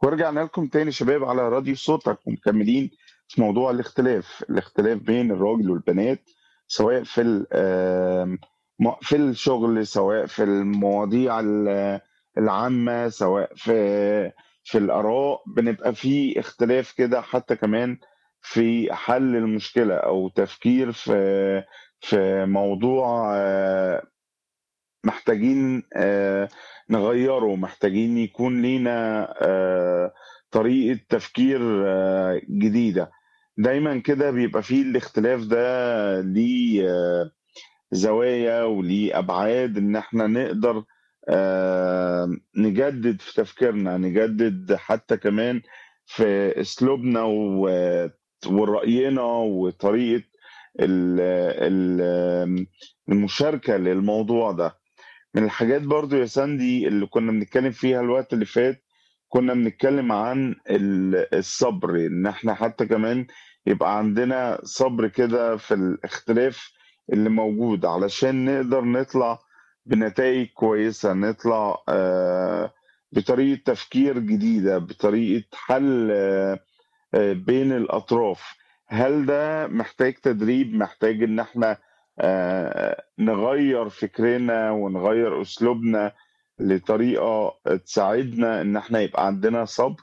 ورجعنا لكم تاني شباب على راديو صوتك ومكملين في موضوع الاختلاف الاختلاف بين الراجل والبنات سواء في ال- آم، م- في الشغل سواء في المواضيع ال- العامة سواء في في الآراء بنبقى في اختلاف كده حتى كمان في حل المشكلة أو تفكير في في موضوع آه، محتاجين آه، نغيره محتاجين يكون لينا آه، طريقة تفكير آه، جديدة دايما كده بيبقى فيه الاختلاف ده ليه آه، زوايا وليه أبعاد إن احنا نقدر آه، نجدد في تفكيرنا نجدد حتى كمان في أسلوبنا و- ورأينا وطريقة ال- ال- المشاركة للموضوع ده من الحاجات برضو يا ساندي اللي كنا بنتكلم فيها الوقت اللي فات كنا بنتكلم عن ال- الصبر ان احنا حتى كمان يبقى عندنا صبر كده في الاختلاف اللي موجود علشان نقدر نطلع بنتائج كويسة نطلع آه، بطريقة تفكير جديدة بطريقة حل آه، آه، بين الأطراف هل ده محتاج تدريب محتاج إن احنا آه، نغير فكرنا ونغير أسلوبنا لطريقة تساعدنا إن احنا يبقى عندنا صبر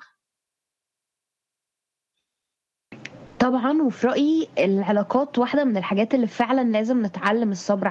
طبعا وفي رأيي العلاقات واحدة من الحاجات اللي فعلا لازم نتعلم الصبر